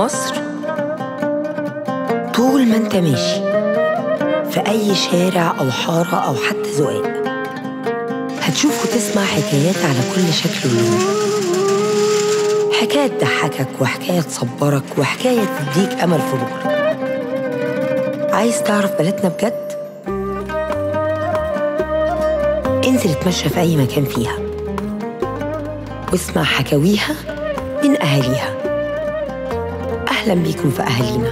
مصر طول ما انت ماشي في أي شارع أو حارة أو حتى زقاق هتشوف وتسمع حكايات على كل شكل ولون حكاية تضحكك وحكاية تصبرك وحكاية تديك أمل في بكرة عايز تعرف بلدنا بجد؟ انزل اتمشى في أي مكان فيها واسمع حكاويها من أهاليها أهلا بيكم في أهالينا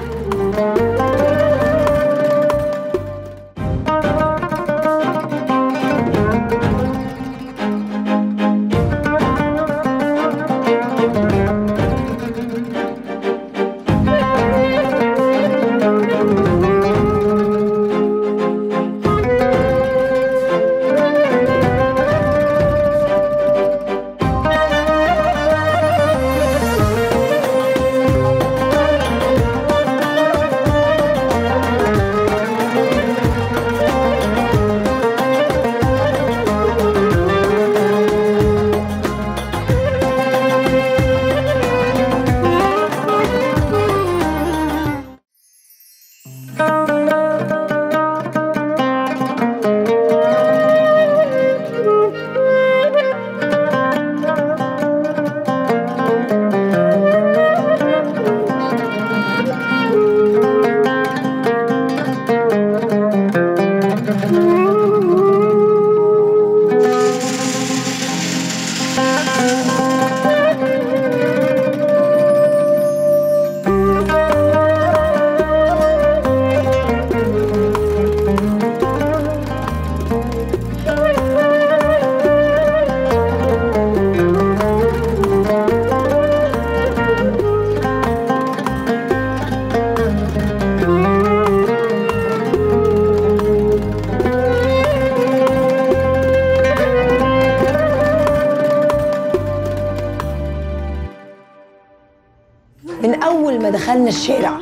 من اول ما دخلنا الشارع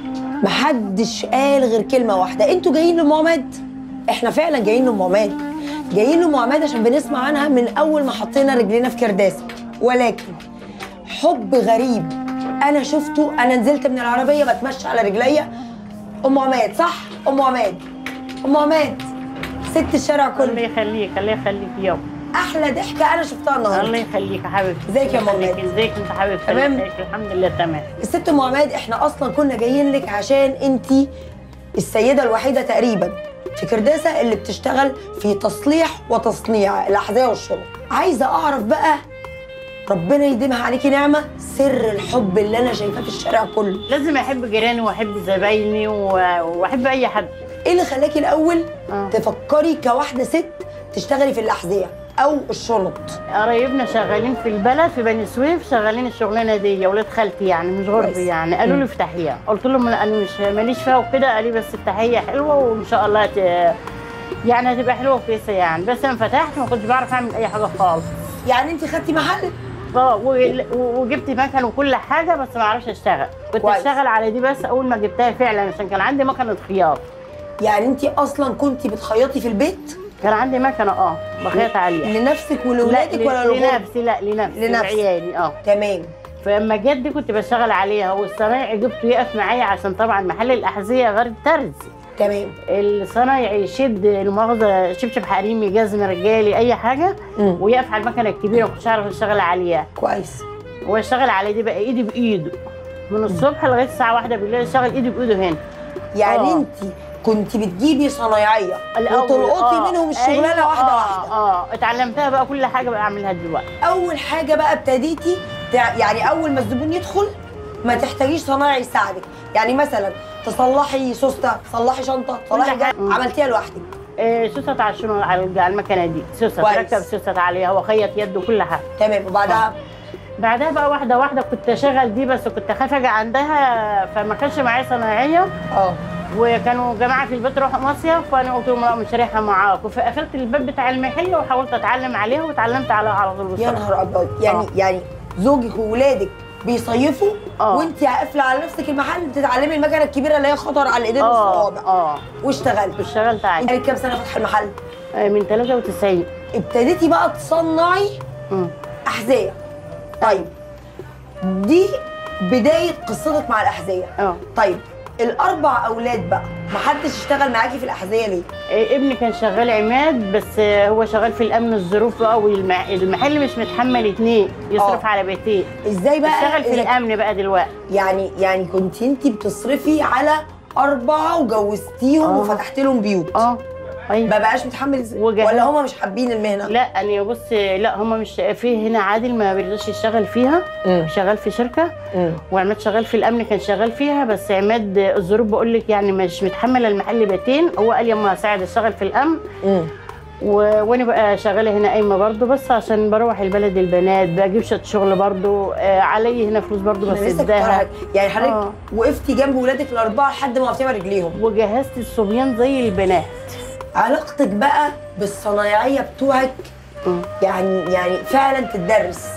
محدش قال غير كلمه واحده انتوا جايين لام عماد احنا فعلا جايين لام عماد جايين لام عماد عشان بنسمع عنها من اول ما حطينا رجلينا في كرداسه ولكن حب غريب انا شفته انا نزلت من العربيه بتمشى على رجليا ام عماد صح ام عماد ام عماد ست الشارع الله كله يخليك الله يخليك يابا احلى ضحكه انا شفتها الله النهارده يخليك يا حبيبتي ازيك يا الله ماما؟ يخليك. ازيك انت حبيبتي تمام؟ ازيك؟ الحمد لله تمام الست ام عماد احنا اصلا كنا جايين لك عشان انت السيده الوحيده تقريبا في كرداسه اللي بتشتغل في تصليح وتصنيع الاحذيه والشنط عايزه اعرف بقى ربنا يديمها عليكي نعمه سر الحب اللي انا شايفاه في الشارع كله لازم احب جيراني واحب زبايني و- واحب اي حد ايه اللي خلاكي الاول آه. تفكري كواحده ست تشتغلي في الاحذيه او الشنط قرايبنا شغالين في البلد في بني سويف شغالين الشغلانه دي ولاد خالتي يعني مش كويس. غربي يعني قالوا لي افتحيها قلت لهم لا، انا مش ماليش فيها وكده قال لي بس افتحيها حلوه وان شاء الله ت... يعني هتبقى حلوه وكويسه يعني بس انا فتحت ما كنتش بعرف اعمل اي حاجه خالص يعني انت خدتي محل اه و- وجبت مكن وكل حاجه بس ما اعرفش اشتغل كنت كويس. اشتغل على دي بس اول ما جبتها فعلا عشان كان عندي مكنه خياط يعني انت اصلا كنتي بتخيطي في البيت كان عندي مكنه اه بخيط عليها لنفسك ولولادك لا، ولا ل- لغيرك لنفسي لا لنفسي لنفسك. لعيالي اه تمام فلما جت دي كنت بشتغل عليها والصنايعي جبته يقف معايا عشان طبعا محل الاحذيه غير الترز تمام الصنايعي يشد المؤاخذه شبشب حريمي جزم رجالي اي حاجه مم. ويقف على المكنه الكبيره ما كنتش اعرف اشتغل عليها كويس واشتغل على دي بقى ايدي بايده من الصبح لغايه الساعه واحدة بالليل اشتغل ايدي بايده هنا يعني آه. انت كنت بتجيبي صنايعيه الأول، وتلقطي آه، منهم الشغلانه أيوة، واحده آه، واحده اه اتعلمتها بقى كل حاجه بقى اعملها دلوقتي اول حاجه بقى ابتديتي تع... يعني اول ما الزبون يدخل ما تحتاجيش صنايعي يساعدك يعني مثلا تصلحي سوسته تصلحي شنطه تصلحي كل حاجة. جا- عملتيها لوحدك آه سوست على الشنو على الج- على المكنه دي سوست كويس. ركب سوست عليها وخيط يد وكل حاجه تمام وبعدها بعدها بقى واحده واحده كنت اشغل دي بس كنت خايفه اجي عندها فما كانش معايا صنايعيه اه وكانوا جماعه في البيت راحوا مصيف فانا قلت لهم لا مش رايحه معاكم فقفلت الباب بتاع المحل وحاولت اتعلم عليها واتعلمت على على طول يا بصراحة. نهار ابيض يعني آه. يعني زوجك وولادك بيصيفوا آه. وانت قافله على نفسك المحل بتتعلمي المكنه الكبيره اللي هي خطر على الايدين اه والصوابع اه واشتغلت اشتغلت عادي بقالك كام سنه فاتحه المحل آه، من 93 ابتديتي بقى تصنعي مم. احذيه طيب دي بدايه قصتك مع الاحذيه اه طيب الاربع اولاد بقى محدش اشتغل معاكي في الاحذيه ليه إيه، ابني كان شغال عماد بس آه، هو شغال في الامن الظروف بقى والمحل مش متحمل اتنين يصرف آه. على بيتين ازاي بقى اشتغل في إذا- الامن بقى دلوقتي يعني يعني كنت انت بتصرفي على اربعه وجوزتيهم آه. وفتحت لهم بيوت اه ايوه ما بقاش متحمل ازاي وجهز- ولا هما مش حابين المهنه لا انا بص لا هم مش في هنا عادل ما بيرضاش يشتغل فيها مم. شغال في شركه مم. وعماد شغال في الامن كان شغال فيها بس عماد الظروف بقول لك يعني مش متحمل المحل بيتين هو قال لي اما هساعد اشتغل في الامن مم. و... وانا بقى شغاله هنا قايمه برضو بس عشان بروح البلد البنات بجيب شويه شغل برضو آه علي هنا فلوس برضو أنا لسه بسدها كنت هقولك، يعني حضرتك آه. وقفتي جنب ولادك الاربعه لحد ما وقفتيهم على رجليهم وجهزت الصبيان زي البنات علاقتك بقى بالصنايعيه بتوعك مم. يعني يعني فعلا تدرس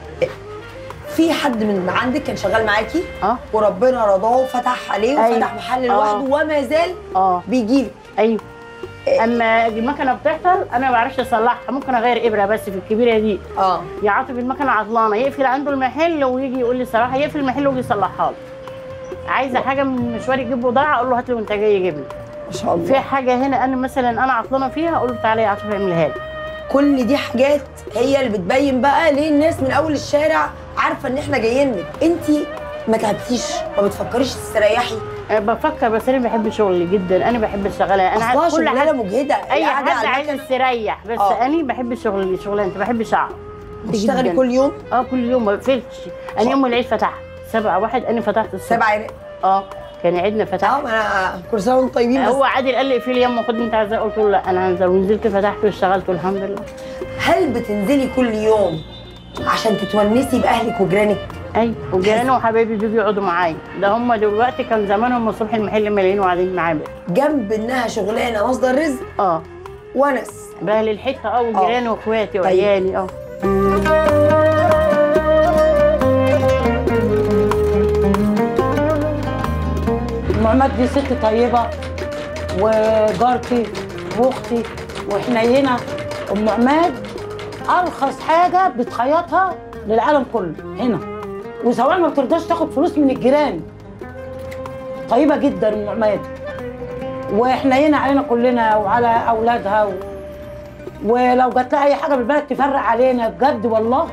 في حد من عندك كان شغال معاكي اه وربنا رضاه وفتح عليه أيوة. وفتح محل آه. لوحده وما زال اه بيجيلك ايوه اما المكنه بتعطل انا ما بعرفش اصلحها ممكن اغير ابره بس في الكبيره دي اه يا عاطف المكنه عطلانه يقفل عنده المحل ويجي يقول لي صراحه يقفل المحل ويجي يصلحها لي عايزه حاجه من مشوار يجيب بضاعه اقول له هات لي وانت جاي يجيب لي ما شاء الله في حاجه هنا انا مثلا انا عطلانه فيها اقول له تعالى يا عاطف اعملها لي كل دي حاجات هي اللي بتبين بقى ليه الناس من اول الشارع عارفه ان احنا جايين لك انت ما تعبتيش ما بتفكريش تستريحي أه بفكر بس انا بحب شغلي جدا انا بحب اشتغلها انا اصلها عايز- كل شغلانه حد مجهده اي القعدة حد على عايز المكنة يستريح بس آه. انا بحب شغلي شغلانتي بحب شعر بتشتغلي جداً. كل يوم اه كل يوم ما بقفلش انا يوم العيد فتحت سبعة واحد انا فتحت الصبح سبع عينات اه كان عيدنا فتحت اه ما انا كل سنه وانتم طيبين بس هو عادل قال لي اقفلي يما خد انت عايزاه قلت له لا انا هنزل ونزلت فتحت واشتغلت والحمد لله هل بتنزلي كل يوم عشان تتونسي باهلك وجيرانك اي وجيراني وحبايبي بيجوا يقعدوا معايا ده هم دلوقتي كان زمانهم الصبح المحل ملايين وقاعدين معايا بس. جنب انها شغلانه مصدر رزق اه ونس باهل الحته اه وجيراني واخواتي وعيالي اه ام عماد دي ست طيبه وجارتي واختي وحنينه ام عماد ارخص حاجه بتخيطها للعالم كله هنا وسواء ما بترضاش تاخد فلوس من الجيران طيبه جدا ام عماد وحنينه علينا كلنا وعلى اولادها و... ولو جات لها اي حاجه بالبلد تفرق علينا بجد والله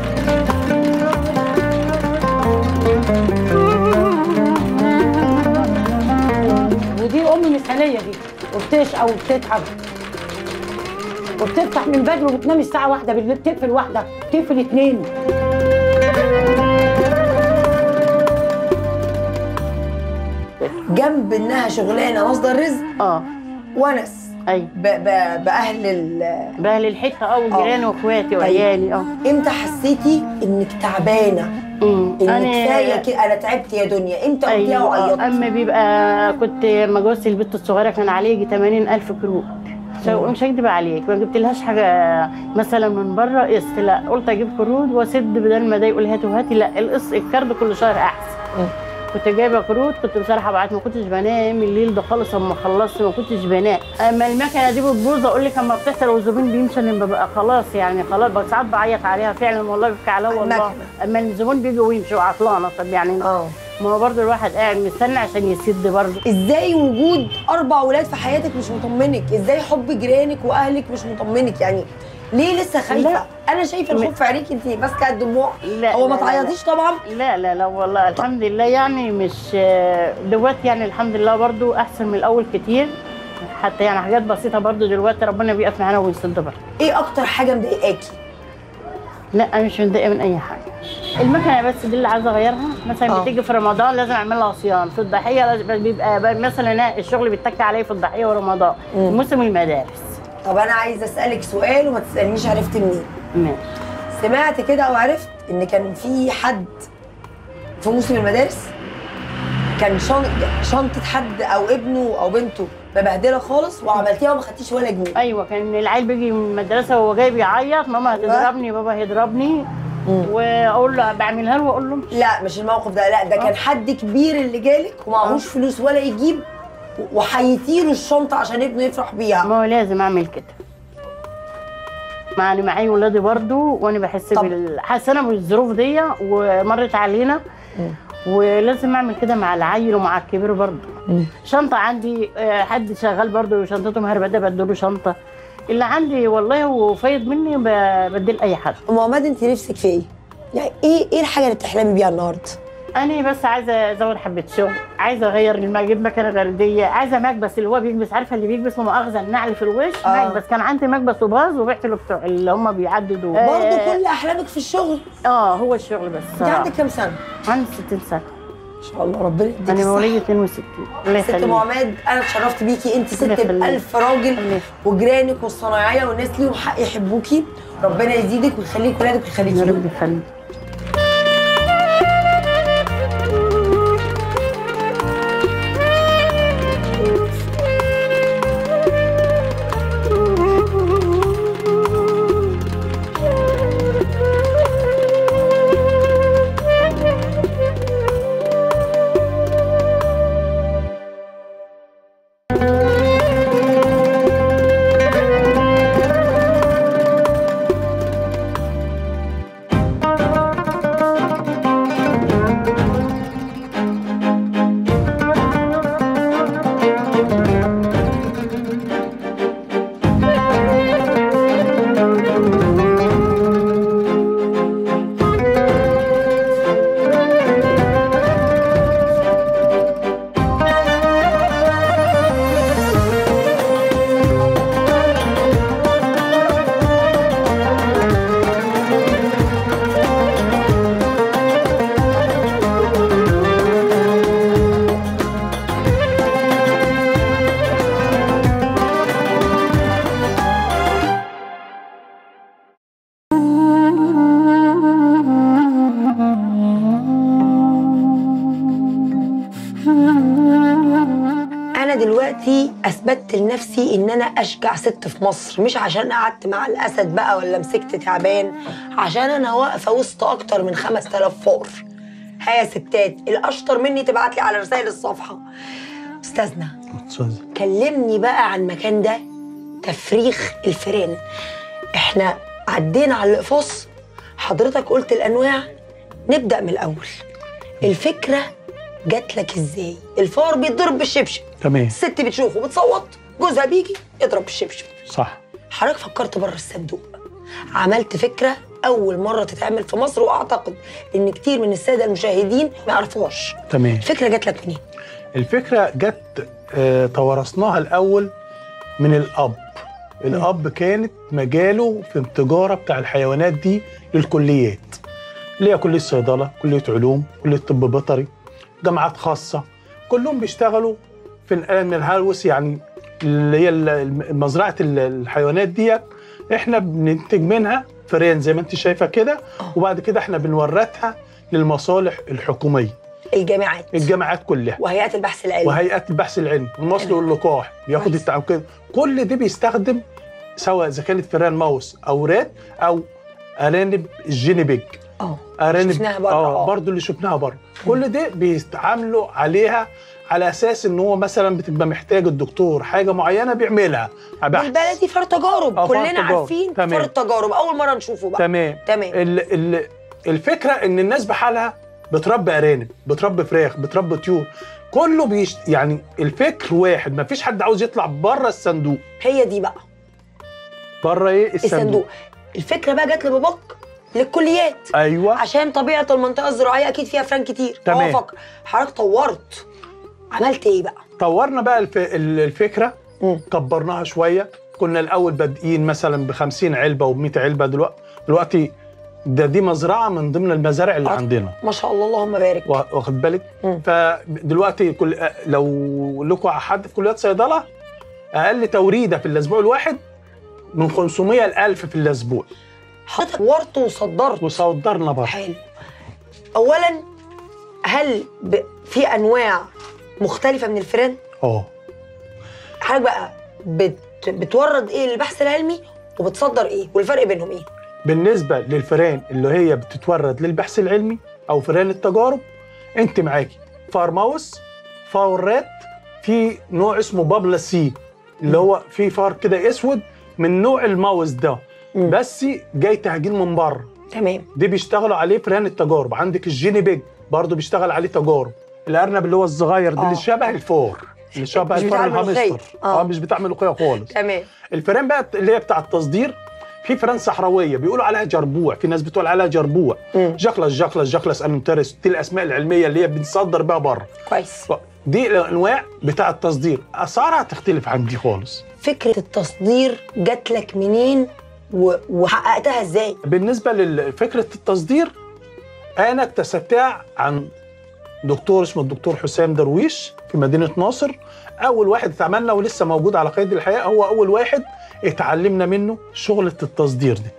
ودي ام مثاليه دي وبتشقى وبتتعب وبتفتح من بدري وبتنام الساعه واحدة بالليل تقفل واحدة تقفل اتنين جنب انها شغلانه مصدر رزق اه ونس اي ب... ب... باهل ال... باهل الحته اه وجيراني واخواتي وعيالي اه امتى حسيتي انك تعبانه أمم. ان كفايه كده انا تعبت يا دنيا امتى قلتيها ايوه وعيطتي اما بيبقى كنت لما جوزت البنت الصغيره كان عليه يجي 80000 كروت شو- مش هكدب عليك ما جبت لهاش حاجه مثلا من بره قسط لا قلت اجيب كروت واسد بدل ما ده يقول هاتي وهاتي لا القسط الكارد كل شهر احسن مم. كنت جايبه كروت كنت بصراحه بعت ما كنتش بنام الليل ده خالص اما خلصت ما كنتش بنام اما المكنه دي بتبوظ اقول لك اما بتحصل والزبون بيمشي انا ببقى خلاص يعني خلاص بقى ساعات بعيط عليها فعلا والله ببكي عليها والله المكنة. اما الزبون بيجي ويمشي وعطلانه طب يعني اه ما هو برضه الواحد قاعد مستني عشان يسد برضه ازاي وجود اربع ولاد في حياتك مش مطمنك ازاي حب جيرانك واهلك مش مطمنك يعني ليه لسه خايفه لا. انا شايفه الخوف في عينيك انت ماسكه الدموع لا، هو ما لا، لا، تعيطيش طبعا لا لا لا والله الحمد لله يعني مش دلوقتي يعني الحمد لله برضه احسن من الاول كتير حتى يعني حاجات بسيطه برضه دلوقتي ربنا بيقف معانا ويسد برضه ايه اكتر حاجه مضايقاكي لا انا مش متضايقه من اي حاجه المكنه بس دي اللي عايزه اغيرها مثلا آه. بتيجي في رمضان لازم اعمل لها صيام في الضحيه لازم بيبقى بقى مثلا أنا الشغل بيتك عليا في الضحيه ورمضان مم. موسم المدارس طب انا عايزه اسالك سؤال وما تسالنيش عرفت منين ماشي سمعت كده او عرفت ان كان في حد في موسم المدارس كان شن- شنطه حد او ابنه او بنته مبهدله خالص وعملتيها وما خدتيش ولا جنيه ايوه كان العيل بيجي من المدرسه وهو جاي بيعيط ماما أيوة. هتضربني بابا هيضربني مم. واقول له بعملها له واقول له مش لا مش الموقف ده لا ده كان حد كبير اللي جالك ومعهوش فلوس ولا يجيب وحيتي له الشنطه عشان ابنه يفرح بيها ما هو لازم اعمل كده مع انا معايا ولادي برضو وانا بحس طب. بال حاسه انا بالظروف دي ومرت علينا ولازم اعمل كده مع العيل ومع الكبير برضه مم. شنطه عندي آه، حد شغال برضه شنطته مهربده بديله شنطه اللي عندي والله وفايض مني ب- بديل اي حد ام عماد انت نفسك في ايه؟ يعني ايه ايه الحاجه اللي بتحلمي بيها النهارده؟ انا بس عايزه ازود حبه شغل عايزه اغير الم- اجيب مكنه غرديه عايزه مكبس اللي هو بيكبس عارفه اللي بيكبس مؤاخذه النعل في الوش آه. مكبس كان عندي مكبس وباظ وبعت له بتوع اللي هم بيعددوا برضه آه، كل احلامك في الشغل اه هو الشغل بس انت صراحة. عندك كام سنه؟ عندي 60 سنه ما شاء الله ربنا يديك انا الصحة. مواليد 62 الله ست ام يخليك عماد انا اتشرفت بيكي انت ست الله يخليك. بألف راجل الله وجيرانك والصنايعيه والناس ليهم حق يحبوكي ربنا يزيدك ويخليك ولادك ويخليك يا ليهم. رب يخليك انا دلوقتي اثبتت لنفسي ان انا اشجع ست في مصر مش عشان قعدت مع الاسد بقى ولا مسكت تعبان عشان انا واقفه وسط اكتر من 5000 فقر ها يا ستات الاشطر مني تبعت لي على رسائل الصفحه استاذنا كلمني بقى عن المكان ده تفريخ الفيران احنا عدينا على الاقفاص حضرتك قلت الانواع نبدا من الاول الفكره جات لك ازاي الفار بيتضرب بالشبشب تمام الست بتشوفه بتصوت جوزها بيجي يضرب بالشبشب صح حضرتك فكرت بره الصندوق عملت فكره اول مره تتعمل في مصر واعتقد ان كتير من الساده المشاهدين ما يعرفوهاش تمام الفكره جات لك منين الفكره جت آه، توارثناها الاول من الاب الاب كانت مجاله في التجاره بتاع الحيوانات دي للكليات اللي هي كليه صيدله كليه علوم كليه طب بيطري جامعات خاصه كلهم بيشتغلوا في ال- من الهلوس يعني اللي هي ال- مزرعه ال- الحيوانات ديت احنا بننتج منها فريان زي ما انت شايفه كده وبعد كده احنا بنوردها للمصالح الحكوميه الجامعات الجامعات كلها وهيئات البحث العلمي وهيئات البحث العلمي والمصل واللقاح بياخد كويس. التعاون كده كل ده بيستخدم سواء اذا كانت فئران ماوس او رات او ارانب الجيني بيج اه ارانب شفناها بره، اه آه. برضه اللي شفناها بره كل ده بيتعاملوا عليها على اساس ان هو مثلا بتبقى محتاج الدكتور حاجه معينه بيعملها بحث. بالبلدي فار تجارب آه، فار كلنا تجارب. عارفين تمام. فار التجارب اول مره نشوفه بقى تمام تمام ال ال الفكره ان الناس بحالها بتربي ارانب بتربي فراخ بتربي طيور كله بيش يعني الفكر واحد ما فيش حد عاوز يطلع بره الصندوق هي دي بقى بره ايه الصندوق, الصندوق الفكره بقى جت لباباك للكليات ايوه عشان طبيعه المنطقه الزراعيه اكيد فيها فران كتير تمام. فهو فكر حضرتك طورت عملت ايه بقى؟ طورنا بقى الف... ال- الفكره مم. كبرناها شويه كنا الاول بادئين مثلا ب 50 علبه و 100 علبه دلوقتي دلوقتي ده دي مزرعه من ضمن المزارع اللي آه. عندنا ما شاء الله اللهم بارك وا- واخد بالك مم. فدلوقتي كل لو لكم حد في كليات صيدله اقل توريده في الاسبوع الواحد من 500 ل 1000 في الاسبوع حضرتك طورت وصدرت وصدرنا بره حلو اولا هل ب... في انواع مختلفه من الفيران؟ اه حضرتك بقى بت... بتورد ايه للبحث العلمي وبتصدر ايه والفرق بينهم ايه؟ بالنسبه للفئران اللي هي بتتورد للبحث العلمي او فئران التجارب انت معاكي فار ماوس فار رات في نوع اسمه بابلا سي اللي هو في فار كده اسود من نوع الماوس ده مم. بس جاي تهجين من بره تمام دي بيشتغلوا عليه فئران التجارب عندك الجيني بيج برضه بيشتغل عليه تجارب الارنب اللي هو الصغير ده آه. اللي شبه الفار اللي شبه مش الفار بتاع الملوخية. الهامستر آه. اه مش بتاع ملوخيه خالص تمام الفئران بقى اللي هي بتاع التصدير في فئران صحراويه بيقولوا عليها جربوع في ناس بتقول عليها جربوع مم. جخلس جخلس جخلس انترس دي الاسماء العلميه اللي هي بنصدر بيها بره كويس دي الانواع بتاع التصدير اسعارها تختلف عن دي خالص فكره التصدير جات لك منين و... وحققتها ازاي بالنسبه لفكره التصدير انا اكتسبتها عن دكتور اسمه الدكتور حسام درويش في مدينه ناصر اول واحد اتعملنا ولسه موجود على قيد الحياه هو اول واحد اتعلمنا منه شغله التصدير دي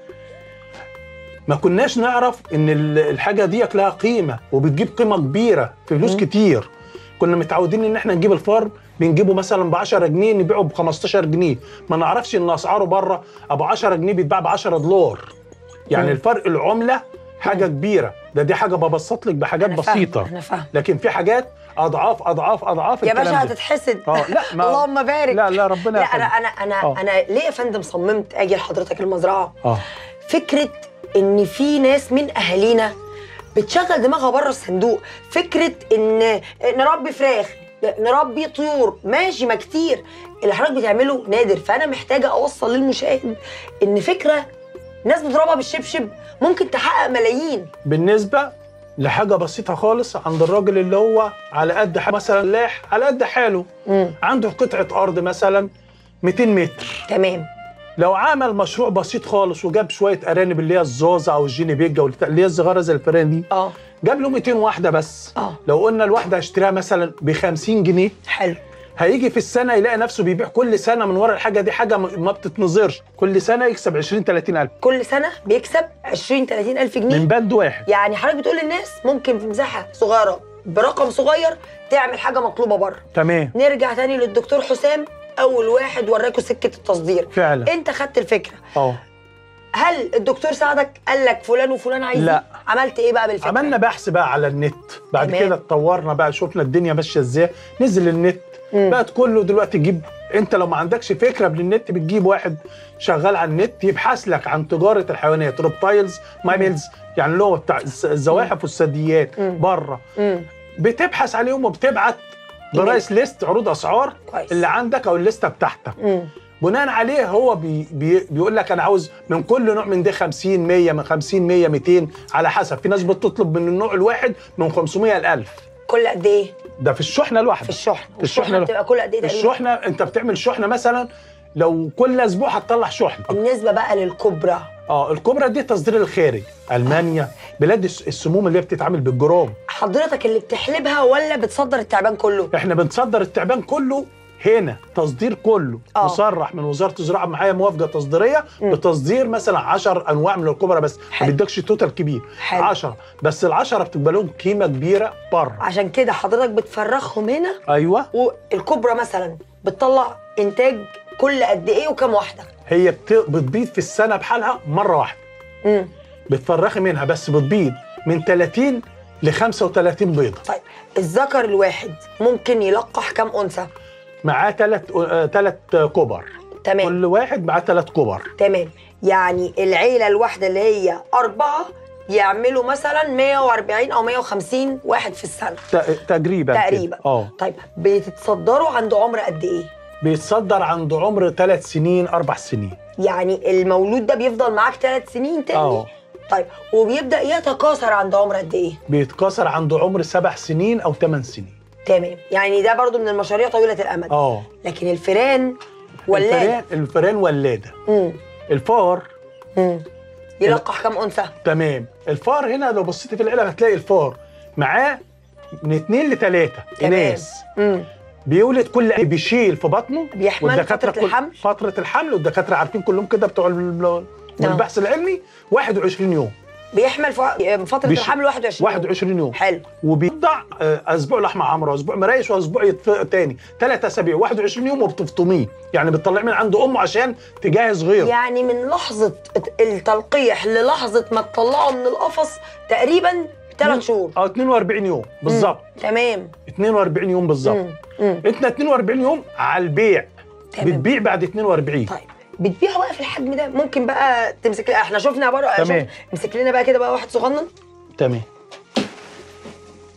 ما كناش نعرف ان ال- الحاجه دي لها قيمه وبتجيب قيمه كبيره في فلوس مم. كتير كنا متعودين ان احنا نجيب الفرن بنجيبه مثلا ب 10 جنيه نبيعه ب 15 جنيه ما نعرفش ان اسعاره بره ابو 10 جنيه بيتباع ب 10 دولار يعني مم. الفرق العمله حاجه كبيره ده دي حاجه ببسط لك بحاجات أنا فاهمة، بسيطه انا فاهم لكن في حاجات اضعاف اضعاف اضعاف يا الكلام باشا ده. هتتحسد اه لا ما اللهم بارك لا لا ربنا لا انا يخليك. انا انا آه. انا ليه يا فندم صممت اجي لحضرتك المزرعه اه فكره ان في ناس من اهالينا بتشغل دماغها بره الصندوق فكره ان نربي فراخ نربي طيور ماشي ما كتير اللي حضرتك بتعمله نادر فانا محتاجه اوصل للمشاهد ان فكره ناس بتضربها بالشبشب ممكن تحقق ملايين بالنسبه لحاجه بسيطه خالص عند الراجل اللي هو على قد ح- مثلا لاح على قد حاله مم. عنده قطعه ارض مثلا 200 متر تمام لو عمل مشروع بسيط خالص وجاب شويه ارانب اللي هي الزازه او الجيني بيجا والبتاع- اللي هي الصغيره زي الفئران دي اه جاب له 200 واحده بس اه لو قلنا الواحده هيشتريها مثلا ب 50 جنيه حلو هيجي في السنه يلاقي نفسه بيبيع كل سنه من ورا الحاجه دي حاجه م- ما بتتنظرش كل سنه يكسب 20 30 الف كل سنه بيكسب 20 30 الف جنيه من بند واحد يعني حضرتك بتقول للناس ممكن في مساحه صغيره برقم صغير تعمل حاجه مطلوبه بره تمام نرجع تاني للدكتور حسام اول واحد وراكوا سكه التصدير فعلا انت خدت الفكره اه هل الدكتور ساعدك قال لك فلان وفلان عايزين لا. عملت ايه بقى بالفكره عملنا بحث بقى على النت بعد تمام. كده اتطورنا بقى شفنا الدنيا ماشيه ازاي نزل النت مم. بقت كله دلوقتي جيب انت لو ما عندكش فكره بالنت بتجيب واحد شغال على النت يبحث لك عن تجاره الحيوانات ريبتايلز ماميلز يعني اللي هو بتاع الز- الزواحف والثدييات مم. بره امم بتبحث عليهم وبتبعت برايس ليست عروض اسعار كويس اللي عندك او الليسته بتاعتك امم بناء عليه هو بي بي بيقول لك انا عاوز من كل نوع من ده 50 100 من 50 100 200 على حسب في ناس بتطلب من النوع الواحد من 500 ل 1000 كل قد ايه ده في الشحنه الواحده في الشحنه في الشحنة لا. بتبقى كل قد ايه تقريبا الشحنه انت بتعمل شحنه مثلا لو كل اسبوع هتطلع شحنه بالنسبه بقى للكبرى اه الكبرى دي تصدير الخارج المانيا بلاد الس- السموم اللي هي بتتعمل بالجرام حضرتك اللي بتحلبها ولا بتصدر التعبان كله احنا بنصدر التعبان كله هنا تصدير كله آه. مصرح من وزاره الزراعه معايا موافقه تصديريه مم. بتصدير مثلا 10 انواع من الكبرى بس ما حلو. بيدكش توتال كبير حلو. 10 بس ال10 بتبقى لهم قيمه كبيره بره عشان كده حضرتك بتفرخهم هنا ايوه والكبرى مثلا بتطلع انتاج كل قد ايه وكم واحده هي بت- بتبيض في السنه بحالها مره واحده امم بتفرخي منها بس بتبيض من 30 ل 35 بيضه طيب الذكر الواحد ممكن يلقح كم انثى معاه ثلاث ثلاث كبر تمام كل واحد معاه ثلاث كبر تمام يعني العيله الواحده اللي هي اربعه يعملوا مثلا 140 او 150 واحد في السنه ت- تقريبا كده. تقريبا. اه طيب بتتصدروا عند عمر قد ايه بيتصدر عند عمر ثلاث سنين اربع سنين يعني المولود ده بيفضل معاك ثلاث سنين تاني اه طيب وبيبدا يتكاثر عند عمر قد ايه بيتكسر عند عمر سبع سنين او ثمان سنين تمام يعني ده برضو من المشاريع طويله الامد اه لكن الفيران ولاده الفئران الفئران ولاده امم الفار امم يلقح كم انثى تمام الفار هنا لو بصيت في العلب هتلاقي الفار معاه من اثنين لثلاثه تمام. اناث امم بيولد كل بيشيل في بطنه بيحمل والدكاترة فترة كل- الحمل؟ فتره الحمل والدكاتره عارفين كلهم كده بتوع ال- البحث العلمي 21 يوم بيحمل في فتره بيش- الحمل 21 يوم. 21 يوم حلو وبيضع آه، اسبوع لحمه حمراء اسبوع مرايش واسبوع يتف- تاني ثلاث اسابيع 21 يوم وبتفطميه يعني بتطلع من عند امه عشان تجهز غيره يعني من لحظه التلقيح للحظه ما تطلعه من القفص تقريبا ثلاث شهور اه 42 يوم بالظبط تمام 42 يوم بالظبط مم. مم. انت 42 يوم على البيع تمام. بتبيع بعد 42 طيب بتبيعه بقى في الحجم ده ممكن بقى تمسك احنا شفنا بره تمام. شوف- امسك لنا بقى كده بقى واحد صغنن تمام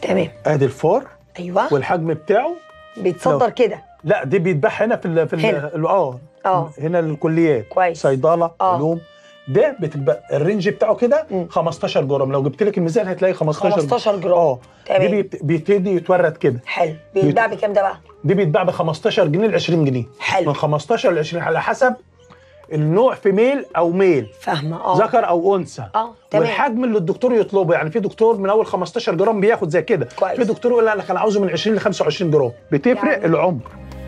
تمام ادي الفار ايوه والحجم بتاعه بيتصدر كده لا دي بيتباع هنا في ال في ال هنا. ال- اه اه هنا الكليات كويس. صيدله آه. علوم ده بتبقى الرينج بتاعه كده مم. 15 جرام لو جبت لك الميزان هتلاقي 15 15 جرام اه تمام. دي بيت- بيبتدي يتورد كده حلو بيتباع بكام ده بقى؟ دي بيتباع ب 15 جنيه ل 20 جنيه حلو. من 15 ل 20 على حسب النوع في ميل او ميل فاهمه اه ذكر او انثى اه تمام والحجم اللي الدكتور يطلبه يعني في دكتور من اول 15 جرام بياخد زي كده كويس. في دكتور يقول لا انا كان عاوزه من 20 ل 25 جرام بتفرق يعني- يعني. العمر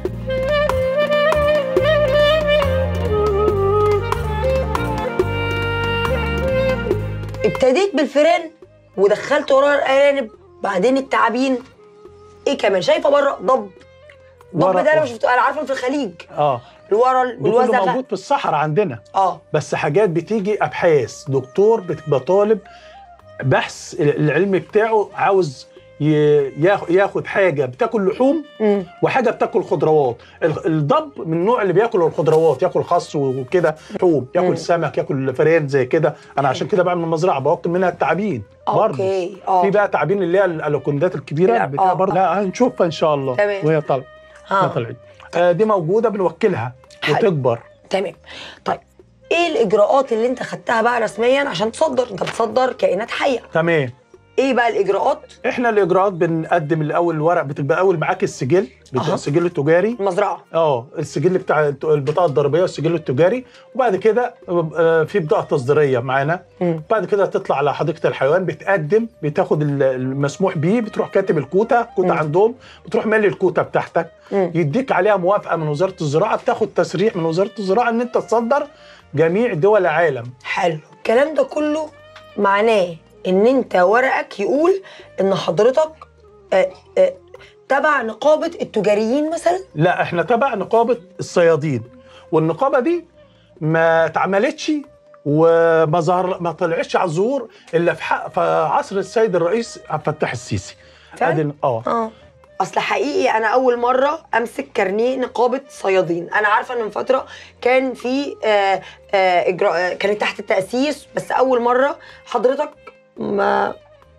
ابتديت بالفيران ودخلت وراها الارانب بعدين التعابين ايه كمان شايفه بره ضب ضب ورا- ده انا مش انا عارفه في الخليج اه الورل ده كله والوزغه موجود في الصحراء عندنا اه بس حاجات بتيجي ابحاث دكتور بتبقى طالب بحث العلم بتاعه عاوز ي- ياخ- ياخد حاجه بتاكل لحوم امم وحاجه بتاكل خضروات ال- الضب من النوع اللي بياكل الخضروات ياكل خس وكده لحوم مم. ياكل سمك ياكل فراخ زي كده انا عشان كده بعمل مزرعه باكل منها التعابين برضه اوكي اه في بقى تعابين اللي هي الالوكوندات الكبيره لا، بتاع آه، برضه آه. لا هنشوفها ان شاء الله تمام. وهي طالعه ها. طلعت آه دي موجوده بنوكلها حلو. وتكبر تمام طيب ايه الاجراءات اللي انت خدتها بقى رسميا عشان تصدر انت بتصدر كائنات حيه تمام ايه بقى الاجراءات احنا الاجراءات بنقدم الاول الورق بتبقى اول معاك السجل بتاع أها. السجل التجاري المزرعه اه السجل بتاع الت- البطاقه الضريبيه والسجل التجاري وبعد كده آه، في بطاقه تصديريه معانا مم. بعد كده تطلع على حديقه الحيوان بتقدم بتاخد ال- المسموح بيه بتروح كاتب الكوتا كوتا مم. عندهم بتروح مالي الكوتا بتاعتك مم. يديك عليها موافقه من وزاره الزراعه بتاخد تصريح من وزاره الزراعه ان انت تصدر جميع دول العالم حلو الكلام ده كله معناه ان انت ورقك يقول ان حضرتك آه، آه، تبع نقابه التجاريين مثلا لا احنا تبع نقابه الصيادين والنقابه دي ما اتعملتش وما ظهر ما طلعتش على الظهور الا في حق في عصر السيد الرئيس عبد الفتاح السيسي فعلا؟ أدي- اه اه اصل حقيقي انا اول مره امسك كارنيه نقابه صيادين انا عارفه ان من فتره كان في آه آه اجراء آه كانت تحت التاسيس بس اول مره حضرتك ما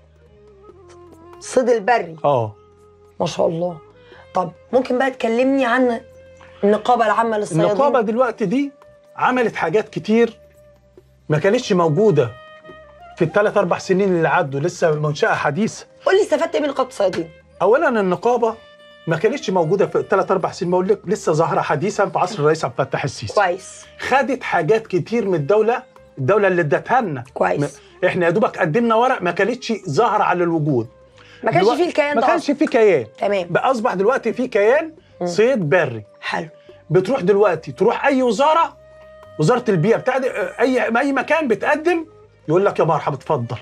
صيد البري اه ما شاء الله طب ممكن بقى تكلمني عن النقابه العامه للصيادين النقابه دلوقتي دي عملت حاجات كتير ما كانتش موجوده في الثلاث اربع سنين اللي عدوا لسه منشاه حديثه قول لي استفدت ايه من نقابه الصيادين اولا النقابه ما كانتش موجوده في الثلاث اربع سنين بقول لك لسه ظاهره حديثا في عصر الرئيس عبد الفتاح السيسي كويس خدت حاجات كتير من الدوله الدوله اللي ادتها لنا كويس م- احنا يا دوبك قدمنا ورق ما كانتش ظاهره على الوجود ما كانش دلوقتي- فيه الكيان ما ده كانش أصلاً. في كيان تمام بقى اصبح دلوقتي في كيان مم. صيد بري حلو بتروح دلوقتي تروح اي وزاره وزاره البيئه بتاع اي اي مكان بتقدم يقول لك يا مرحبا اتفضل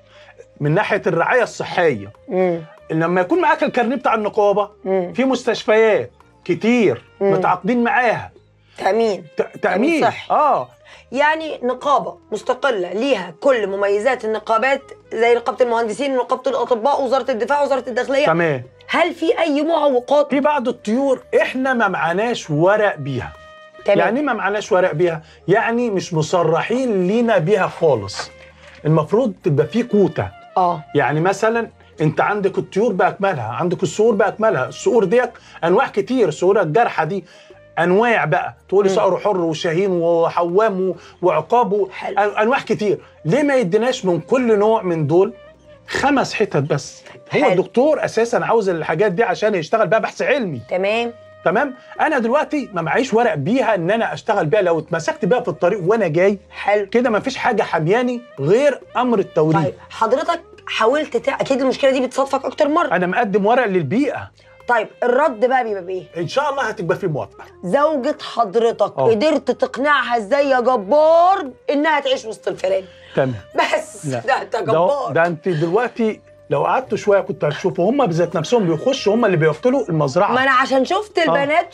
من ناحيه الرعايه الصحيه امم لما يكون معاك الكارنيه بتاع النقابه امم في مستشفيات كتير مم. متعاقدين معاها تامين ت- تامين صحي. اه يعني نقابه مستقله ليها كل مميزات النقابات زي نقابه المهندسين نقابه الاطباء وزاره الدفاع وزاره الداخليه تمام هل في اي معوقات في بعض الطيور احنا ما معناش ورق بيها تمام يعني إيه ما معناش ورق بيها يعني مش مصرحين لينا بيها خالص المفروض تبقى في كوتا اه يعني مثلا انت عندك الطيور باكملها عندك الصقور باكملها الصقور ديت انواع كتير الصقور الجارحه دي انواع بقى تقولي مم. صقر حر وشاهين وحوام و- وعقاب و- حلو. أن- انواع كتير ليه ما يديناش من كل نوع من دول خمس حتت بس هو حلو. الدكتور اساسا عاوز الحاجات دي عشان يشتغل بيها بحث علمي تمام تمام انا دلوقتي ما معيش ورق بيها ان انا اشتغل بيها لو اتمسكت بيها في الطريق وانا جاي حلو كده ما فيش حاجه حمياني غير امر التوريد طيب حضرتك حاولت تع... اكيد المشكله دي بتصادفك اكتر مره انا مقدم ورق للبيئه طيب الرد بقى بيبقى بايه ان شاء الله هتبقى في موافقه زوجة حضرتك آه. قدرت تقنعها ازاي يا جبار انها تعيش وسط الفيران تمام بس لا. ده انت ده, جبار ده انت دلوقتي لو قعدت شويه كنت هتشوفوا هم بذات نفسهم بيخشوا هم اللي بيوكلوا المزرعه ما انا عشان شفت البنات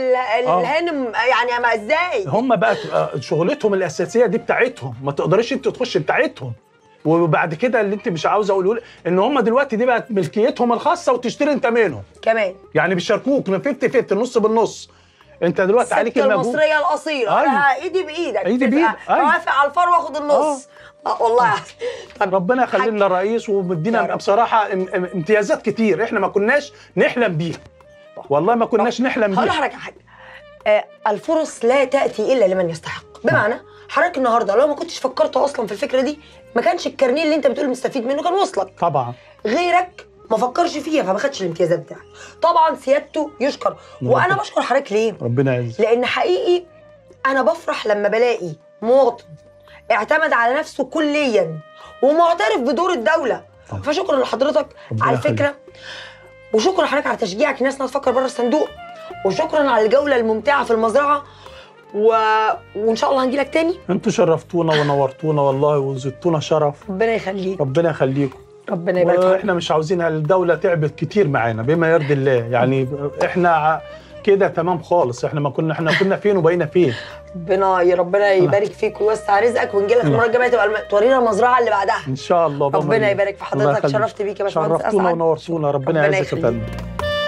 والهانم يعني ما ازاي هم بقى آه، شغلتهم الاساسيه دي بتاعتهم ما تقدريش انت تخش بتاعتهم وبعد كده اللي انت مش عاوز اقوله لك ان هم دلوقتي دي بقت ملكيتهم الخاصه وتشتري انت منهم كمان يعني بيشاركوك من 50 50 نص بالنص انت دلوقتي الست عليك المجهود المصريه الاصيله أيوة. انا ايدي بايدك إيدي تبقى بإيدك، أيوة. موافق على الفار واخد النص اه والله طب ربنا يخلي حاج- لنا الرئيس يا ومدينا رب. بصراحه ام- ام- امتيازات كتير احنا ما كناش نحلم بيها والله ما كناش نحلم هقول بيها لحضرتك على حاجه آه الفرص لا تاتي الا لمن يستحق بمعنى حضرتك النهارده لو ما كنتش فكرت اصلا في الفكره دي ما كانش الكارنيه اللي انت بتقول مستفيد منه كان وصلك طبعا غيرك ما فكرش فيها فما خدش الامتيازات بتاعته طبعا سيادته يشكر وانا بشكر حضرتك ليه ربنا يعز لان حقيقي انا بفرح لما بلاقي مواطن اعتمد على نفسه كليا ومعترف بدور الدوله طبعا. فشكرا لحضرتك ربنا على يخليك. الفكره وشكرا لحضرتك على تشجيعك الناس انها تفكر بره الصندوق وشكرا على الجوله الممتعه في المزرعه و... وان شاء الله هنجيلك تاني انتوا شرفتونا ونورتونا والله وزدتونا شرف ربنا يخليك ربنا يخليكم ربنا يبارك فيك واحنا مش عاوزينها الدوله تعبت كتير معانا بما يرضي الله يعني احنا ع- كده تمام خالص احنا ما كنا احنا كنا فين وبقينا فين ربنا يا ربنا يبارك فيك ويوسع رزقك ونجيلك المره الجايه تبقى الم- تورينا المزرعه اللي بعدها ان شاء الله بأمر ربنا الله. يبارك في الله حضرتك يخليك. شرفت بيك يا باشمهندس شرفتونا اسعد ونورتونا ربنا ربنا يعزك يا يخليك. فندم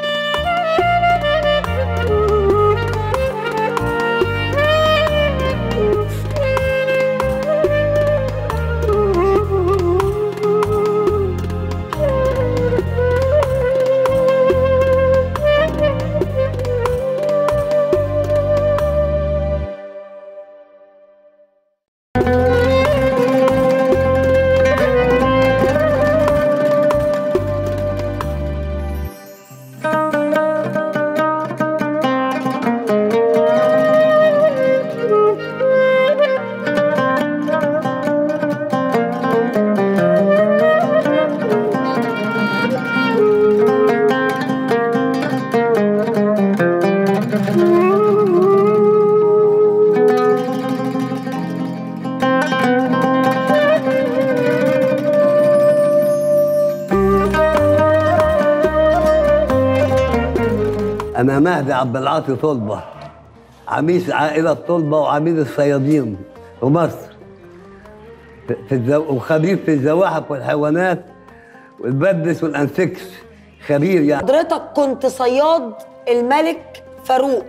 أنا مهدي عبد العاطي طلبة عميد عائلة طلبة وعميد الصيادين في مصر في- في الزو... وخبير في الزواحف والحيوانات والبدس والأنسكس خبير يعني حضرتك كنت صياد الملك فاروق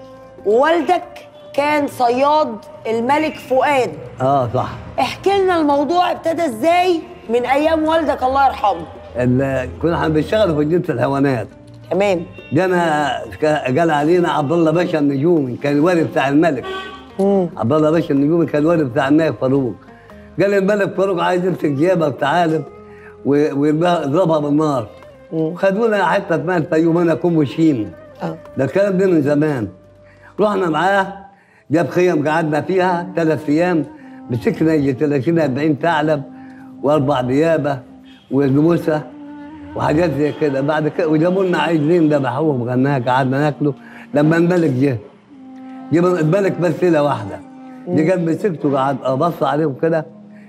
ووالدك كان صياد الملك فؤاد اه صح احكي لنا الموضوع ابتدى ازاي من ايام والدك الله يرحمه ال- كنا احنا بنشتغل في جنس الحيوانات تمام جانا قال علينا عبد الله باشا النجومي كان الوالد بتاع الملك عبد الله باشا النجومي كان الوالد بتاع الملك فاروق قال الملك فاروق عايز يمسك جيبه بتعالب و- ويرميها- يضربها بالنار خدونا حته اسمها الفيوم انا كوم وشين اه ده الكلام ده من زمان رحنا معاه جاب خيم قعدنا فيها ثلاث ايام مسكنا يجي 30 40 ثعلب واربع ديابه وجاموسه وحاجات زي كده بعد كده وجابوا لنا عايزين ذبحوهم غناها قعدنا ناكله لما الملك جه جه الملك بس ليله واحده جه قال مسكته قعد بص عليهم كده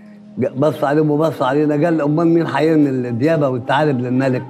بص عليهم وبص علينا قال امال مين هيرمي الديابه والثعالب للملك؟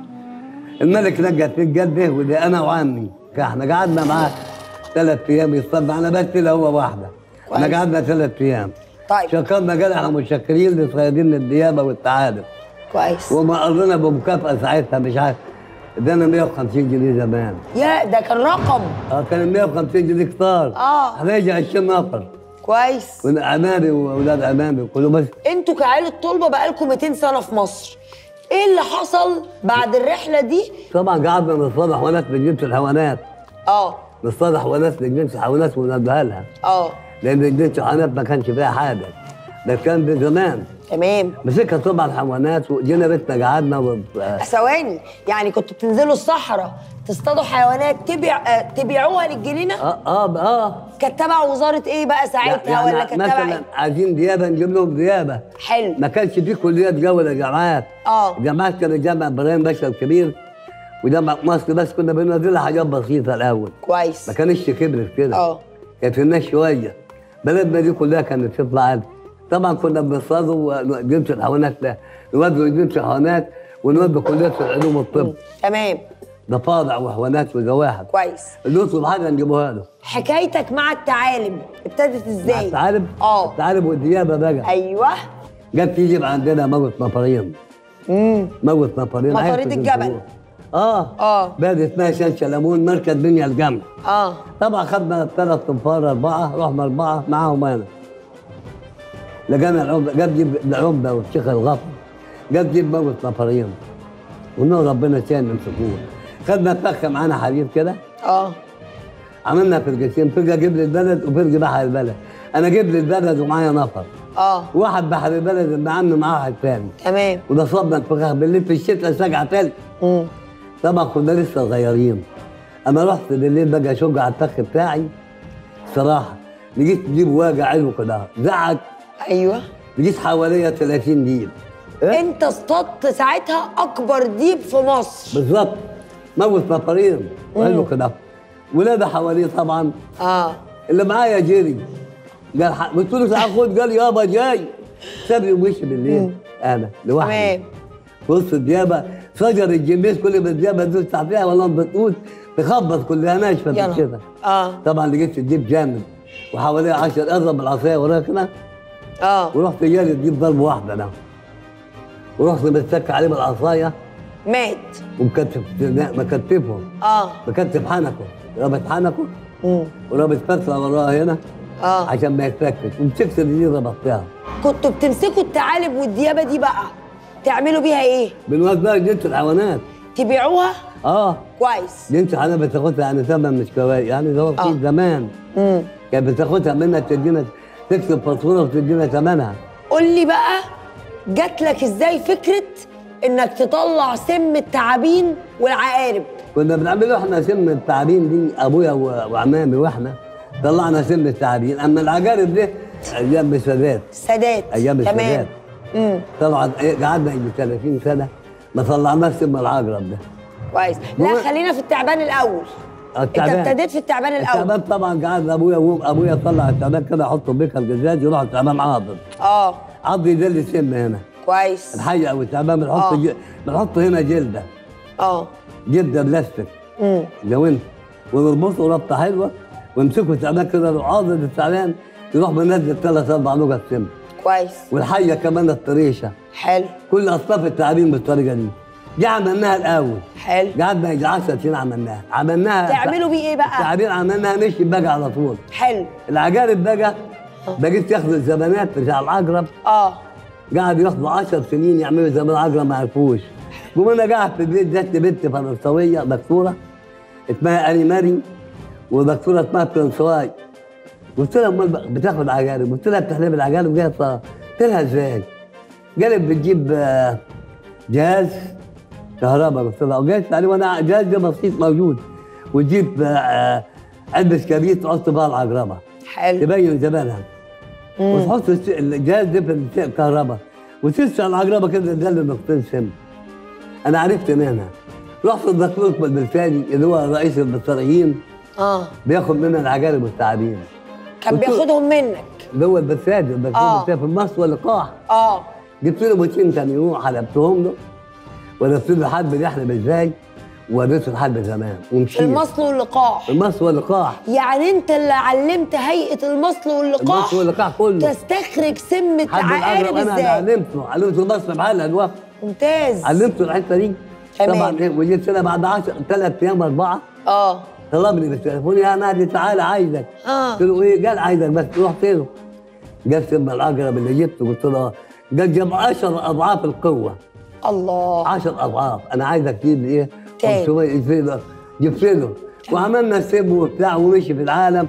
الملك نجى في الجده ودي انا وعمي احنا قعدنا معاه ثلاث ايام يصطاد معانا بس لا هو واحده احنا كويس. قعدنا ثلاث ايام طيب شكرنا قال احنا متشكرين لصيادين الديابه والثعالب كويس وما قضينا بمكافاه ساعتها مش عارف ادانا 150 جنيه زمان يا ده كان رقم اه كان 150 جنيه كتار آه. احنا يجي 20 نفر كويس امامي واولاد امامي وكله بس انتوا كعائله طلبه بقالكم 200 سنه في مصر ايه اللي حصل بعد الرحله دي طبعا قعدنا نصطاد حيوانات من جنس الحيوانات اه نصطاد حيوانات من جنس الحيوانات وننبهها لها اه لان جنس الحيوانات ما كانش فيها حاجه ده كان ده زمان تمام مسكها طبعا حيوانات وجينا بيتنا قعدنا و... ثواني يعني كنتوا بتنزلوا الصحراء تصطادوا حيوانات تبيع آه تبيعوها للجنينه اه اه اه كانت تبع وزاره ايه بقى ساعتها ولا كانت تبع مثلا ايه عايزين ديابه نجيب لهم ديابه حلو ما كانش في كليات جو ولا جامعات اه الجامعات كانت جامعه ابراهيم باشا الكبير وجامعه مصر بس كنا بننزلها حاجات بسيطه الاول كويس ما كانش كبرت كده اه كانت الناس شويه بلدنا دي كلها كانت تطلع عادي طبعا كنا بنصطادوا جنس الحيوانات ده نودوا جنس الحيوانات ونودوا كليات العلوم والطب تمام ضفادع وحيوانات وزواحف كويس اللي يطلب حاجه نجيبوها له حكايتك مع الثعالب ابتدت مع ازاي الثعالب اه الثعالب والديابه بقى ايوه جت تيجي عندنا موت نفرين امم موت نفرين مفاريد عرفت الجبل. الظروف. اه اه بلد اسمها شنشة ليمون مركز بنيا الجمع اه طبعا خدنا ثلاث تنفار اربعه رحنا اربعه معاهم انا لقينا العمده جاب جيب العمده والشيخ الغفر جاب جيب موت نفرين قلنا له ربنا كان يمسكوه خدنا فخ معانا حبيب كده اه عملنا فرقتين فرقه جيب لي البلد وفرقه بحر البلد انا جيب لي البلد ومعايا نفر اه واحد بحر البلد ابن عمي معاه واحد ثاني تمام وده صبنا الفخاخ بالليل في الشتاء سجعه تلج مم. طبعا كنا لسه صغيرين اما رحت بالليل بقى اشج على الفخ بتاعي صراحه لقيت جيب واجع علو كده زعق ايوه لقيت حواليا 30 ديب إيه؟ انت اصطدت ساعتها اكبر ديب في مصر بالظبط موت نفرين علو كده ولاده حواليه طبعا اه اللي معايا جري قال ح- قلت له تعال خد قال يابا جاي سابني ومشي بالليل انا لوحدي تمام في وسط الديابه شجر الجميز كل ما الديابه تدوس فيها ولا بتقول تخبط كلها ناشفه في يلا. الشتاء اه طبعا لقيت الديب جامد وحواليه 10 اضرب بالعصايه ورايا كده اه ورحت جالي الديب ضربه واحده انا ورحت متسك عليه بالعصايه مات ومكتف مكتفه اه مكتف حنكه رابط حنكه مم. ورابط فتله وراه هنا اه عشان ما يتفكش ومسكت دي ربطتها كنتوا بتمسكوا الثعالب والديابه دي بقى تعملوا بيها ايه بالنسبه لجنس الحيوانات تبيعوها اه كويس جنس حيوانات بتاخدها يعني ثمن مش كوارث يعني ده آه. في زمان امم كانت بتاخدها منها تدينا تكتب فاتوره وتدينا ثمنها قول لي بقى جات لك ازاي فكره انك تطلع سم التعابين والعقارب كنا بنعمله احنا سم التعابين دي ابويا و- وعمامي واحنا طلعنا سم التعابين اما العجارب دي ايام السادات السادات ايام تمام السادات امم طبعا إيه، قعدنا يجي 30 سنه ما طلعناش سم العقرب ده كويس لا هو- خلينا في التعبان الاول التعبان. انت ابتديت في التعبان الاول التعبان طبعا قعد ابويا وأم- ابويا طلع التعبان كده يحطه بيكا الجزاز يروح التعبان عاضد اه عض يدل السم هنا كويس الحي او التعبان بنحط آه. ج- بنحط هنا جلده اه جلده بلاستيك امم جوانت ونربطه ربطه حلوه ونمسكه التعبان كده لو عاضد التعبان يروح منزل ثلاث اربع نقط سم كويس والحيه كمان الطريشه حلو كل اصناف التعابين بالطريقه دي دي عملناها الاول حلو قعدنا يجي 10 سنين عملناها عملناها تعملوا بيه ايه بقى التعابين عملناها مشي بقى على طول حلو العجارب بقى بقيت ياخدوا الزبانات بتاع العقرب اه قعد ياخدوا 10 سنين يعملوا زي ما العقرب ما عرفوش قوم انا قاعد في البيت جت بنت فرنسويه دكتوره اسمها الي ماري ودكتوره اسمها برنسواي قلت لها امال بقى بتاخد عجارب قلت لها بتحلب العجارب جايه قلت لها ازاي؟ قالت بتجيب آه، جهاز كهرباء قلت لها وجايت عليه وانا جهاز ده بسيط موجود وتجيب آه، آه، علبه كبريت تحط بها العقربه حلو تبين زمانها وتحط الس- الجهاز ده في الكهرباء وتسال العقربه كده تدل نقطتين سم انا عرفت منها رحت للدكتور بالفعلي اللي هو رئيس البطاريين اه بياخد منها العجارب والتعابين كان قلت له- بياخدهم منك اللي هو البساد الدكتور آه. بالفعل في مصر واللقاح اه جبت له بوتين تاني يوم حلبتهم له ولفت له الحلب بيحلب ازاي ووريته الحلب زمان ومشيت المصل واللقاح المصر واللقاح يعني انت اللي علمت هيئه المصل واللقاح المصر واللقاح كله تستخرج سم حد العقارب العقرب انا اللي ازاي علمته علمته المصر بحالها الوقت ممتاز علمته الحته دي تمام. طبعا إيه، وجيت سنه بعد 10 ثلاث ايام اربعه اه طلبني بالتليفون يا نادي تعالى عايزك اه قلت له ايه قال عايزك بس رحت له جاب سم العقرب اللي جبته قلت له آه. قال جاب 10 اضعاف القوه الله 10 اضعاف انا عايزك تجيب لي ايه تاني. 500 الفيدو جبت له وعملنا سم وبتاع ومشي في العالم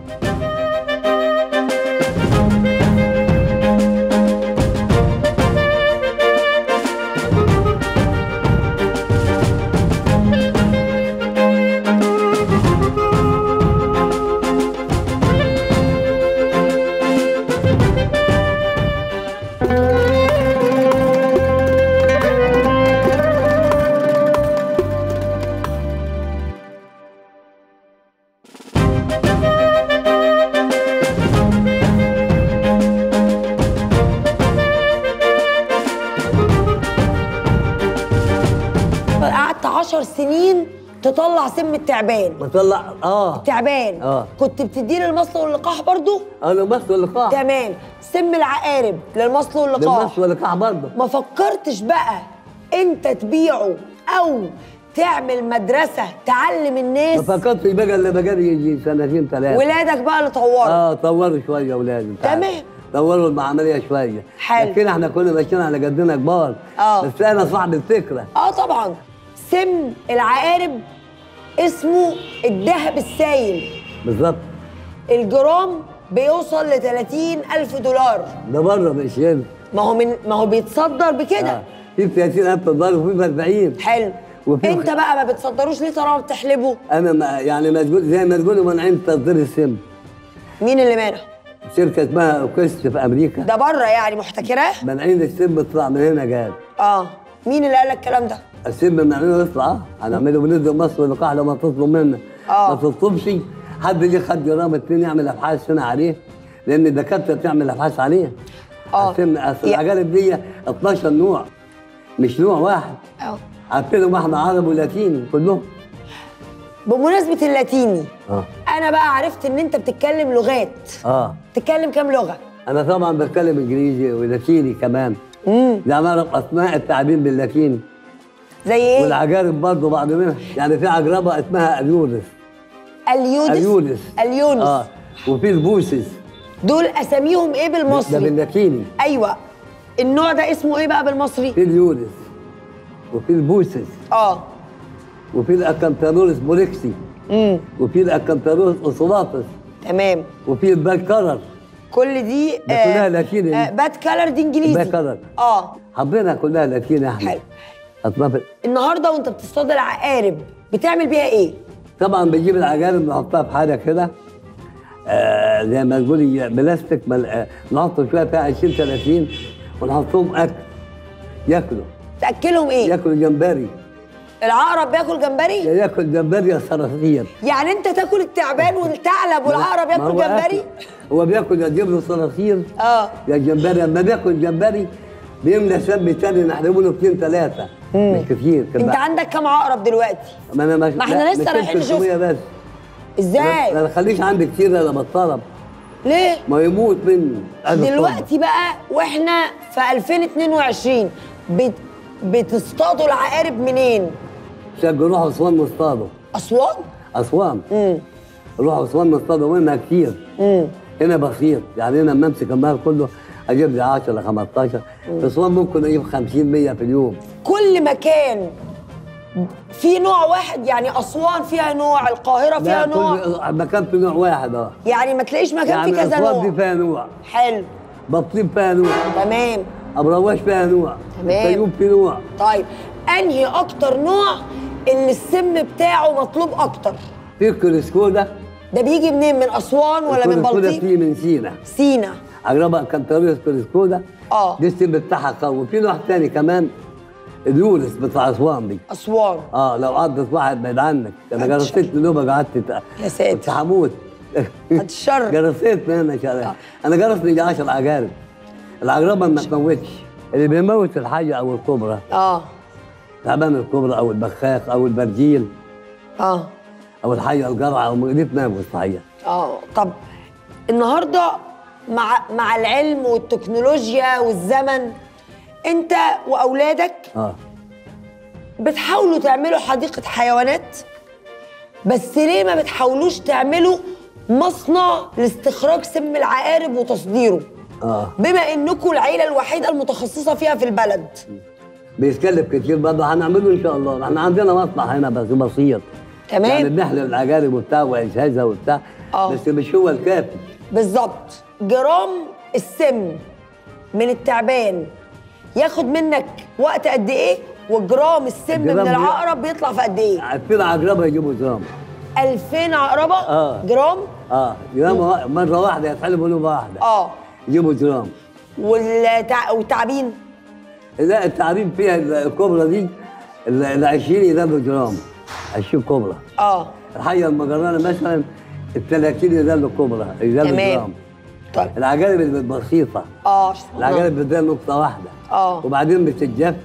قعدت عشر سنين تطلع سم التعبان بطلع اه تعبان آه. كنت بتديه للمصل واللقاح برضو انا مصر واللقاح تمام سم العقارب للمصل ده واللقاح مصر واللقاح برضه ما فكرتش بقى انت تبيعه او تعمل مدرسه تعلم ما الناس فكرتش بقى الا بقالي يجي سنتين ثلاثه ولادك بقى اللي طوروا اه طوروا شويه اولاد انت عارف. تمام. طوروا المعمليه شويه حلو. لكن احنا كنا ماشيين على قدنا كبار آه. بس انا صاحب الفكره اه طبعا سم العقارب اسمه الذهب السايل بالظبط الجرام بيوصل ل 30 ألف دولار ده بره مش هنا ما هو من ما هو بيتصدر بكده آه. في 30000 دولار وفي 40 حلو وفي انت بقى ما بتصدروش ليه طالما بتحلبه انا ما يعني ما تقول زي ما تقولوا مانعين تصدير السم مين اللي مانع شركه اسمها اوكست في امريكا ده بره يعني محتكراه مانعين السم يطلع من هنا جاد اه مين اللي قال لك الكلام ده السم مانعينه يطلع اه هنعمله بننزل مصر لقاح لما تطلب منا آه. ما تطلبش حد يجي خد جرام اتنين يعمل ابحاث هنا عليه لان الدكاتره بتعمل ابحاث عليه آه. السم اصل يا- العجالب دي 12 نوع مش نوع واحد اه عارفينهم احنا عرب ولاتيني كلهم بمناسبة اللاتيني اه انا بقى عرفت ان انت بتتكلم لغات اه بتتكلم كام لغة انا طبعا بتكلم انجليزي ولاتيني كمان امم يعني اعرف اسماء التعابين باللاتيني زي ايه والعجارب برضه بعض منها يعني في عجربه اسمها اليورس اليودس اليونس اليونس اه وفي البوسس دول اساميهم ايه ده بالمصري باللاتيني ايوه النوع ده اسمه ايه بقى بالمصري في اليونس وفي البوسس اه وفي الاكانتارولس بوليكسي امم وفي الاكانتارولس اوسولاتس تمام وفي البالكرر كل دي ده كلها لاتيني. آه باد كلر دي انجليزي باد كلر. اه حبينا كلها لاتيني احنا حلو. أصناف النهارده وانت بتصطاد العقارب بتعمل بيها ايه طبعا بنجيب العجالب نحطها في حاجه كده آه زي ما تقولي بلاستيك مل... آه نحط شويه فيها 20 30 ونحطهم اكل ياكلوا تاكلهم ايه ياكلوا جمبري العقرب بياكل جمبري يا ياكل جمبري يا صراصير يعني انت تاكل التعبان والثعلب والعقرب ما ياكل هو جمبري أكل. هو بياكل يا جبن صراصير اه يا جمبري لما بياكل جمبري بيملى سم تاني نحلبه له اثنين ثلاثه مش كتير كده. انت عندك كام عقرب دلوقتي ما انا مش ما احنا لا، لسه 200 رايحين نشوف. 300 بس ازاي ما تخليش عندي كتير الا بطلب ليه ما يموت مني عايز أطلب. دلوقتي بقى واحنا في 2022 بت... بتصطادوا العقارب منين شجوا روحوا اسوان نصطادوا اسوان اسوان امم روحوا اسوان نصطادوا منها كتير امم هنا بسيط يعني هنا لما امسك المال كله اجيب لي 10 15 في اسوان ممكن اجيب 50 100 في اليوم كل مكان في نوع واحد يعني اسوان فيها نوع القاهره فيها لا نوع كل مكان في نوع واحد اه يعني ما تلاقيش مكان يعني فيه كذا اسوان دي نوع فيها نوع حلو بطيب فيها نوع تمام ابو رواش فيها نوع تمام. الفيوم في نوع طيب انهي اكتر نوع اللي السم بتاعه مطلوب اكتر في الكريسكودا ده بيجي منين من اسوان ولا من الكريسكودا بلطيم في من سينا سينا عجربة كان طريق كريسكودا اه دي السم بتاعها قوي في نوع تاني كمان اليونس بتاع اسوان دي اسوان اه لو عضت واحد بعيد عنك انا جرسيت نوبه قعدت يا ساتر. كنت هموت بعد الشر. جرسيت انا شغال انا جرسني يجي 10 عجارب العجربه ما تموتش اللي بيموت الحيه او الكبرى اه تعبان الكبرى او البخاخ او البرجيل اه او الحيه الجرعه او دي تموت الحيه اه طب النهارده مع مع العلم والتكنولوجيا والزمن انت واولادك اه بتحاولوا تعملوا حديقه حيوانات بس ليه ما بتحاولوش تعملوا مصنع لاستخراج سم العقارب وتصديره اه بما انكم العيله الوحيده المتخصصه فيها في البلد بيتكلف كتير برضه هنعمله ان شاء الله احنا عندنا مصنع هنا بس بسيط تمام. يعني بنحلب العجالب وبتاع واجهزه وبتاع آه. بس مش هو الكافي بالظبط جرام السم من التعبان ياخد منك وقت قد ايه وجرام السم من الجرام بي- العقرب بيطلع في قد ايه في عجربه يجيبوا جرام 2000 عقربه آه. جرام اه جرام وا- مره واحده يتحلبوا نوبه واحده اه يجيبوا جرام والتع... والتعبين لا التعريف فيها الكبرى دي ال ال 20 يدلوا جرام 20 كبرى اه الحيه المجرانه مثلا ال 30 يدلوا كبرى يدلوا تمام. جرام طيب العجالب البسيطه اه العجالب بتدل نقطه واحده آه. وبعدين بتتجفف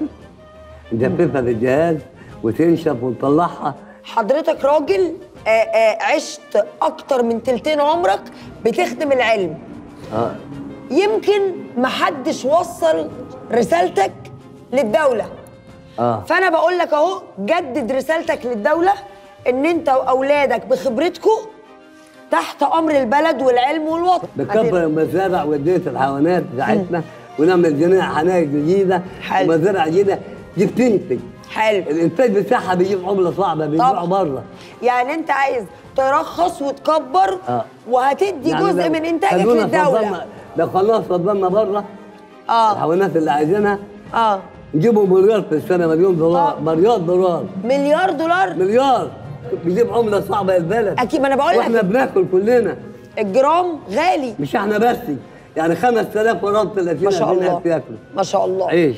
نجففها في الجهاز وتنشف ونطلعها حضرتك راجل آه آه عشت اكتر من تلتين عمرك بتخدم العلم اه يمكن محدش وصل رسالتك للدولة اه فانا بقول لك اهو جدد رسالتك للدوله ان انت واولادك بخبرتكم تحت امر البلد والعلم والوطن بنكبر المزارع ودية الحيوانات بتاعتنا ونعمل جناح حناية جديدة حلو. ومزارع جديدة دي بتنتج حلو الانتاج بتاعها بيجيب عمله صعبه بيبيعوا بره يعني انت عايز ترخص وتكبر آه. وهتدي يعني جزء لو من انتاجك خلونا للدوله فضلنا- لو خلاص فضلنا بره اه الحيوانات اللي عايزينها اه نجيبوا مليار في السنه مليون دولار آه. مليار دولار مليار دولار مليار بيجيب عمله صعبه البلد اكيد ما انا بقول واحنا لك بناكل كلنا الجرام غالي مش احنا بس يعني 5000 مرات 30 ما شاء الله بياكلوا ما شاء الله عيش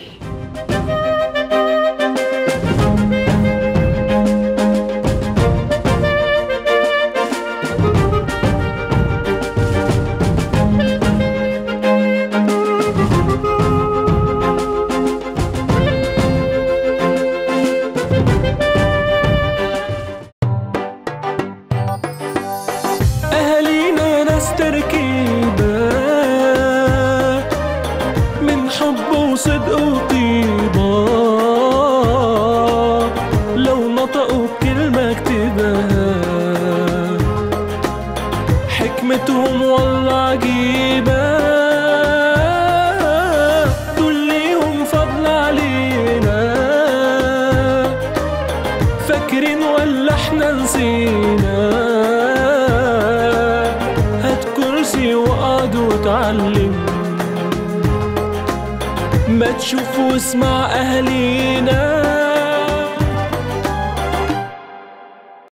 أهالينا ناس تركيبة من حب وصدق وطيبة لو نطقوا بكلمة اكتبها حكمتهم والله عجيبة دول ليهم فضل علينا فاكرين ولا احنا نسينا هات كرسي واقعد واتعلم ما تشوف واسمع اهالينا